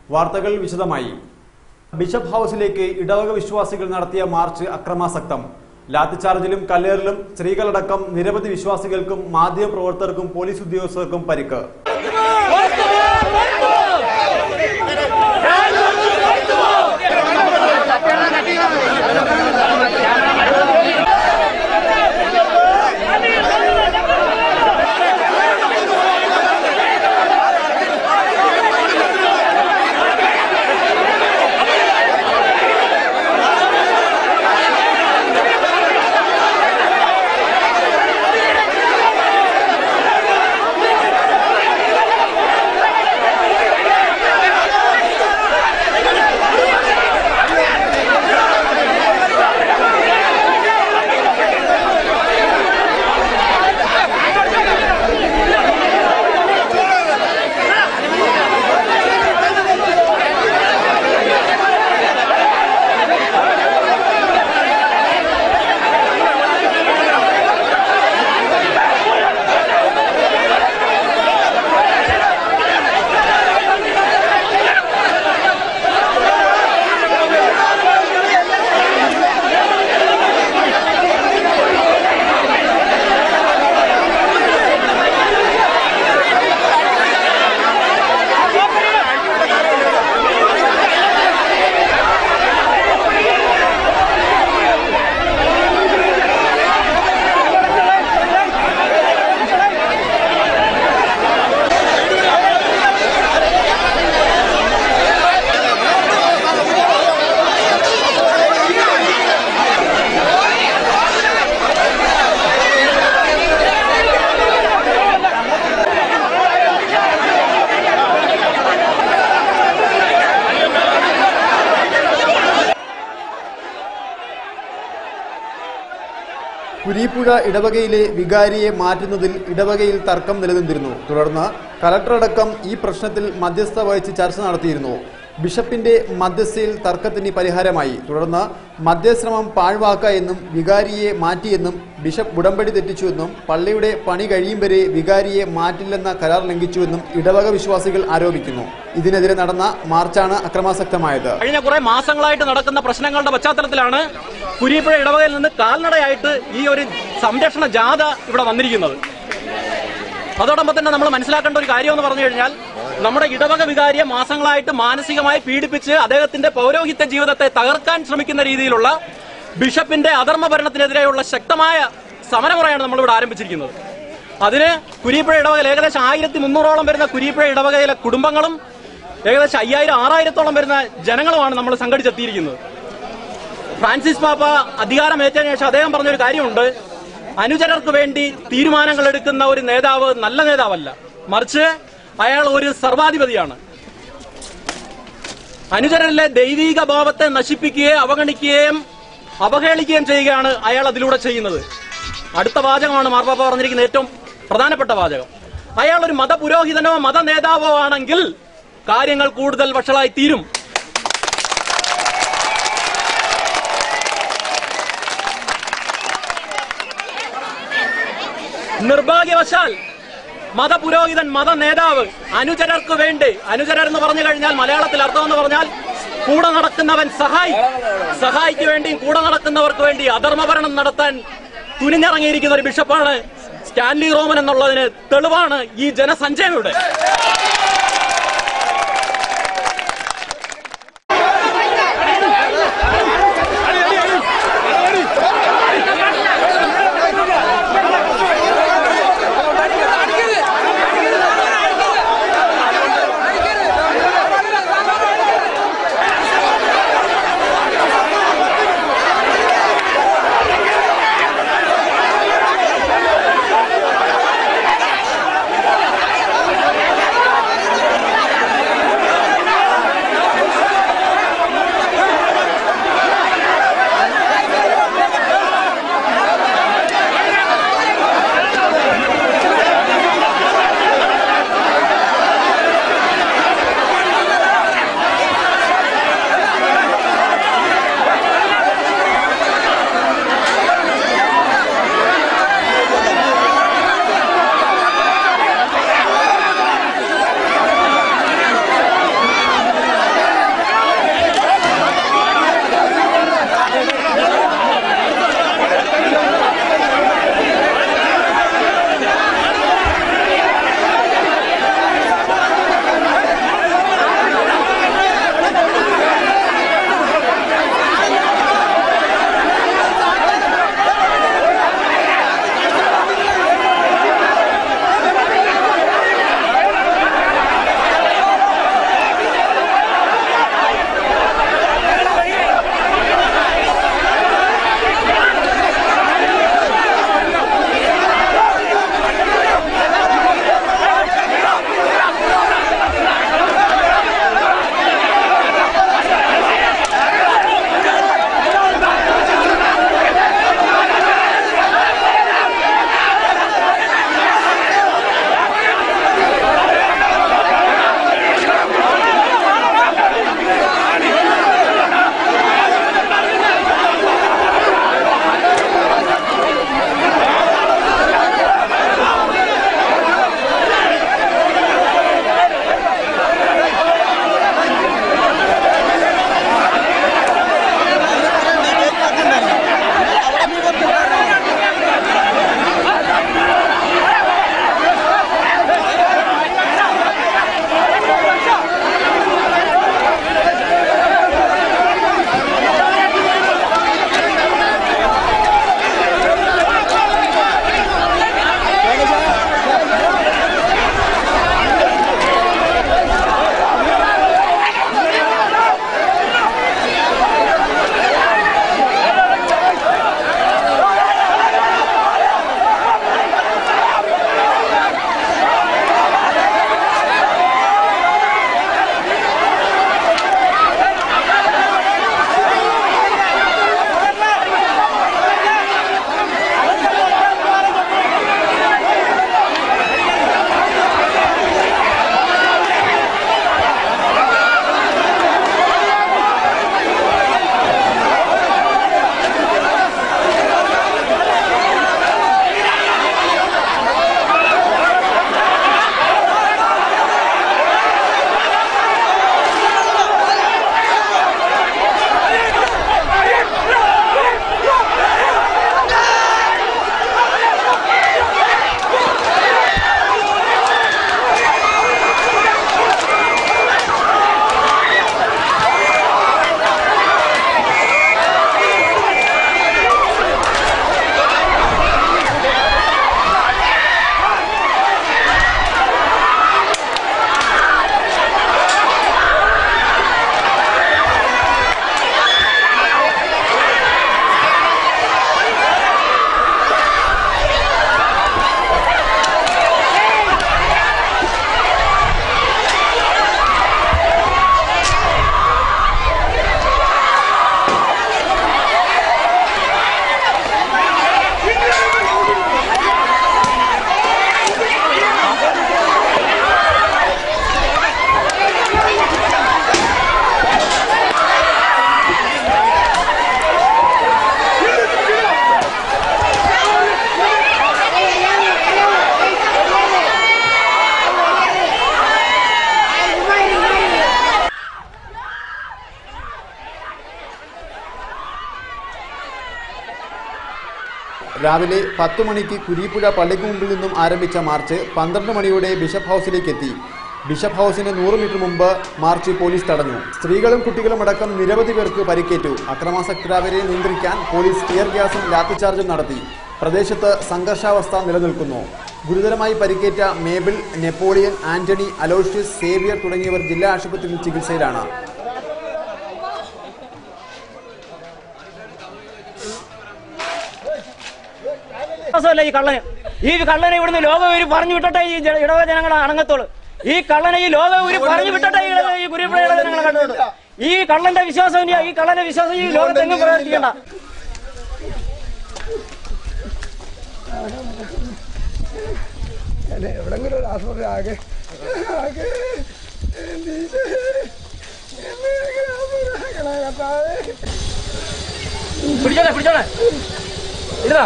വാർത്തകൾ വിശദമായി ബിഷപ്പ് ഹൌസിലേക്ക് ഇടവക വിശ്വാസികൾ നടത്തിയ മാർച്ച് അക്രമാസക്തം ലാത്തിച്ചാർജിലും കല്ലേറിലും സ്ത്രീകളടക്കം നിരവധി വിശ്വാസികൾക്കും മാധ്യമപ്രവർത്തകർക്കും പോലീസ് ഉദ്യോഗസ്ഥർക്കും പരിക്ക് കുരീപ്പുഴ ഇടവകയിലെ വികാരിയെ മാറ്റുന്നതിൽ ഇടവകയിൽ തർക്കം നിലനിന്നിരുന്നു തുടർന്ന് കലക്ടറടക്കം ഈ പ്രശ്നത്തിൽ മധ്യസ്ഥ വഹിച്ച് ചർച്ച നടത്തിയിരുന്നു ബിഷപ്പിന്റെ മധ്യസ്ഥയിൽ തർക്കത്തിന് പരിഹാരമായി തുടർന്ന് മധ്യശ്രമം പാഴ്വാക്ക എന്നും വികാരിയെ മാറ്റിയെന്നും ബിഷപ്പ് ഉടമ്പടി തെറ്റിച്ചുവെന്നും പള്ളിയുടെ പണി കഴിയും വരെ വികാരിയെ മാറ്റില്ലെന്ന കരാർ ലംഘിച്ചുവെന്നും ഇടവക വിശ്വാസികൾ ആരോപിക്കുന്നു ഇതിനെതിരെ നടന്ന മാർച്ചാണ് അക്രമാസക്തമായത് കഴിഞ്ഞ കുറെ മാസങ്ങളായിട്ട് നടക്കുന്ന പ്രശ്നങ്ങളുടെ പശ്ചാത്തലത്തിലാണ് കുരിയപ്പുഴ ഇടവകയിൽ നിന്ന് കാൽനടയായിട്ട് ഈ ഒരു സംരക്ഷണ ജാഥ ഇവിടെ വന്നിരിക്കുന്നത് അതോടൊപ്പം തന്നെ നമ്മൾ മനസ്സിലാക്കേണ്ട ഒരു കാര്യം എന്ന് പറഞ്ഞു കഴിഞ്ഞാൽ നമ്മുടെ ഇടവക വികാരിയെ മാസങ്ങളായിട്ട് മാനസികമായി പീഡിപ്പിച്ച് അദ്ദേഹത്തിന്റെ പൗരോഹിത്യ ജീവിതത്തെ തകർക്കാൻ ശ്രമിക്കുന്ന രീതിയിലുള്ള ബിഷപ്പിന്റെ അധർമ്മ ഭരണത്തിനെതിരെയുള്ള ശക്തമായ സമരമുറയാണ് നമ്മളിവിടെ ആരംഭിച്ചിരിക്കുന്നത് അതിന് കുരിയപ്പുഴ ഇടവകയിൽ ഏകദേശം ആയിരത്തി മുന്നൂറോളം വരുന്ന കുരിയപ്പുഴ ഇടവകയിലെ കുടുംബങ്ങളും ഏകദേശം അയ്യായിരം ആറായിരത്തോളം വരുന്ന ജനങ്ങളുമാണ് നമ്മൾ സംഘടിച്ചെത്തിയിരിക്കുന്നത് ഫ്രാൻസിസ് പാപ്പ അധികാരമേറ്റതിനു ശേഷം അദ്ദേഹം പറഞ്ഞൊരു കാര്യമുണ്ട് അനുചരർക്ക് വേണ്ടി തീരുമാനങ്ങൾ എടുക്കുന്ന ഒരു നേതാവ് നല്ല നേതാവല്ല മറിച്ച് അയാൾ ഒരു സർവാധിപതിയാണ് അനുചരനിലെ ദൈവീക ഭാവത്തെ നശിപ്പിക്കുകയും അവഗണിക്കുകയും അവഹേളിക്കുകയും ചെയ്യുകയാണ് അയാൾ അതിലൂടെ ചെയ്യുന്നത് അടുത്ത വാചകമാണ് മാർപ്പാപ്പ പറഞ്ഞിരിക്കുന്ന ഏറ്റവും പ്രധാനപ്പെട്ട വാചകം അയാൾ ഒരു മതപുരോഹിതനോ മത നേതാവോ ആണെങ്കിൽ കാര്യങ്ങൾ കൂടുതൽ വഷളായി തീരും നിർഭാഗ്യവശാൽ മതപുരോഹിതൻ മത നേതാവ് അനുചരർക്ക് വേണ്ടി അനുചരർ എന്ന് പറഞ്ഞു കഴിഞ്ഞാൽ മലയാളത്തിൽ അർത്ഥം എന്ന് പറഞ്ഞാൽ കൂടെ നടക്കുന്നവൻ സഹായി സഹായിക്ക് വേണ്ടിയും കൂടെ നടക്കുന്നവർക്ക് വേണ്ടി അധർമ്മഭരണം നടത്താൻ തുനിഞ്ഞിറങ്ങിയിരിക്കുന്ന ഒരു ബിഷപ്പാണ് സ്റ്റാൻലി റോമൻ എന്നുള്ളതിന് തെളിവാണ് ഈ ജനസഞ്ചയം ഇവിടെ രാവിലെ പത്തു മണിക്ക് കുരീപ്പുഴ പള്ളിക്ക് മുമ്പിൽ നിന്നും ആരംഭിച്ച മാർച്ച് പന്ത്രണ്ട് മണിയോടെ ബിഷപ്പ് ഹൗസിലേക്ക് എത്തി ബിഷപ്പ് ഹൗസിന് നൂറ് മീറ്റർ മുമ്പ് മാർച്ച് പോലീസ് തടഞ്ഞു സ്ത്രീകളും കുട്ടികളും അടക്കം നിരവധി പേർക്ക് പരിക്കേറ്റു അക്രമാസക്തരാവരെ നിയന്ത്രിക്കാൻ പോലീസ് ടിയർ ഗ്യാസും ലാത്തിചാർജും നടത്തി പ്രദേശത്ത് സംഘർഷാവസ്ഥ നിലനിൽക്കുന്നു ഗുരുതരമായി പരിക്കേറ്റ Mabel Napoleon Antony Aloysius Xavier തുടങ്ങിയവർ ജില്ലാ ആശുപത്രിയിൽ ചികിത്സയിലാണ് വിശ്വാസമല്ല ഈ കള്ളന് ഈ കള്ളനെ ഇവിടുന്ന് ലോകവൂരി പറഞ്ഞു വിട്ടട്ടെ ഈ ജ- ഇടവ ജനങ്ങളെ അണങ്ങത്തോള് ഈ കള്ളനെ ഈ ലോകവൂരി പറഞ്ഞു വിട്ടട്ടെ ഈ ഇടവ- ഈ കുരിപ്പുഴ ഇടവ ജനങ്ങളെ കണ്ടോട്ട് ഈ കള്ളന്റെ വിശ്വാസം ഇനി ഈ കള്ളന്റെ വിശ്വാസം ഈ ലോകത്തെങ്ങും പ്രവർത്തിക്കണ്ട എവിടെങ്കിലും ഒരു ആസ്പത്രി ആകെ ആകെ എന്തീശേ, എന്നെങ്കിലും ആസ്പത്രി ആക്കണേ കർത്താവേ. പിടിച്ചോളെ പിടിച്ചോളെ ഇതാ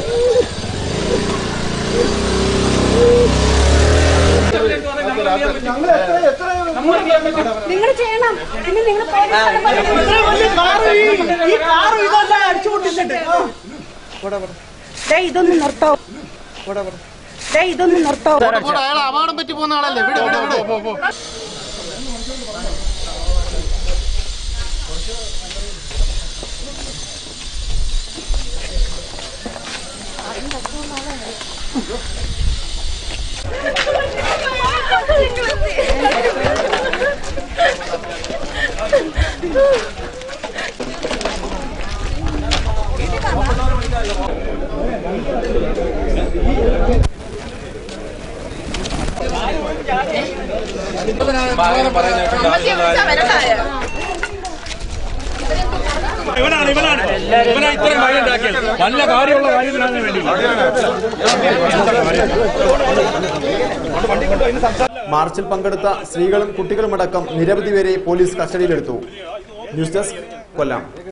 നിങ്ങൾ ചെയ്യണം പിന്നെ നിങ്ങൾ ദേ, ഇതൊന്ന് നിർത്തോ ദേ, ഇതൊന്ന് നിർത്തോ അയാൾ അപകടം പറ്റി പോകുന്ന ആളല്ലേ വിട് വിട് വിട് ഇവനാണ് ഇവനാണ് ഇവനാ ഇത്രയും കാര്യം ഉണ്ടാക്കിയത് നല്ല കാര്യമുള്ള കാര്യത്തിനാണ് വേണ്ടി മാർച്ചിൽ പങ്കെടുത്ത സ്ത്രീകളും കുട്ടികളുമടക്കം നിരവധി പേരെ പോലീസ് കസ്റ്റഡിയിലെടുത്തു ന്യൂസ് ഡെസ്ക് കൊല്ലം